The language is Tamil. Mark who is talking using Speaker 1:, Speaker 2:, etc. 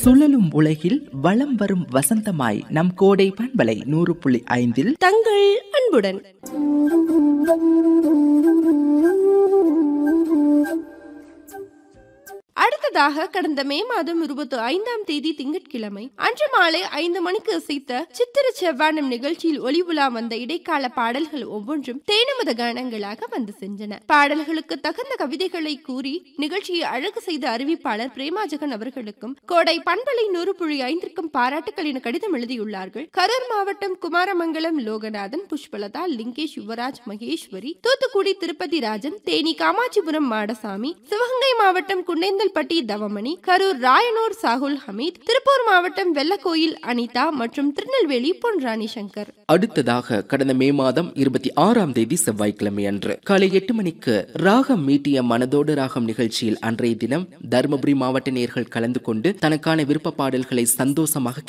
Speaker 1: சுழலும் உலகில் வலம் வரும் வசந்தமாய் நம் கோடை பண்பலை நூறு புள்ளி ஐந்தில்
Speaker 2: தங்கள் அன்புடன் அடுத்ததாக கடந்த மே மாதம் இருபத்தி ஐந்தாம் தேதி திங்கட்கிழமை அன்று மாலை ஐந்து மணிக்கு இசைத்த சித்திர செவ்வானம் நிகழ்ச்சியில் ஒளிவுலா வந்த இடைக்கால பாடல்கள் ஒவ்வொன்றும் தேனமத கானங்களாக வந்து சென்றன பாடல்களுக்கு தகுந்த கவிதைகளை கூறி நிகழ்ச்சியை அழகு செய்த அறிவிப்பாளர் பிரேமாஜகன் அவர்களுக்கும் கோடை பண்பலை நூறு புள்ளி ஐந்திற்கும் பாராட்டுக்கள் என கடிதம் எழுதியுள்ளார்கள் கரூர் மாவட்டம் குமாரமங்கலம் லோகநாதன் புஷ்பலதா லிங்கேஷ் யுவராஜ் மகேஸ்வரி தூத்துக்குடி திருப்பதி ராஜன் தேனி காமாட்சிபுரம் மாடசாமி சிவகங்கை மாவட்டம் குண்டேந்தல்பட்டி தவமணி கரூர் ராயனூர் சாகுல் ஹமீத் திருப்பூர் மாவட்டம் வெள்ளக்கோயில் அனிதா மற்றும் திருநெல்வேலி பொன் ராணி சங்கர்
Speaker 1: அடுத்ததாக கடந்த மே மாதம் இருபத்தி ஆறாம் தேதி செவ்வாய்க்கிழமை அன்று காலை எட்டு மணிக்கு ராகம் மீட்டிய மனதோடு ராகம் நிகழ்ச்சியில் அன்றைய தினம் தருமபுரி மாவட்ட நேர்கள் கலந்து கொண்டு தனக்கான விருப்ப பாடல்களை சந்தோஷமாக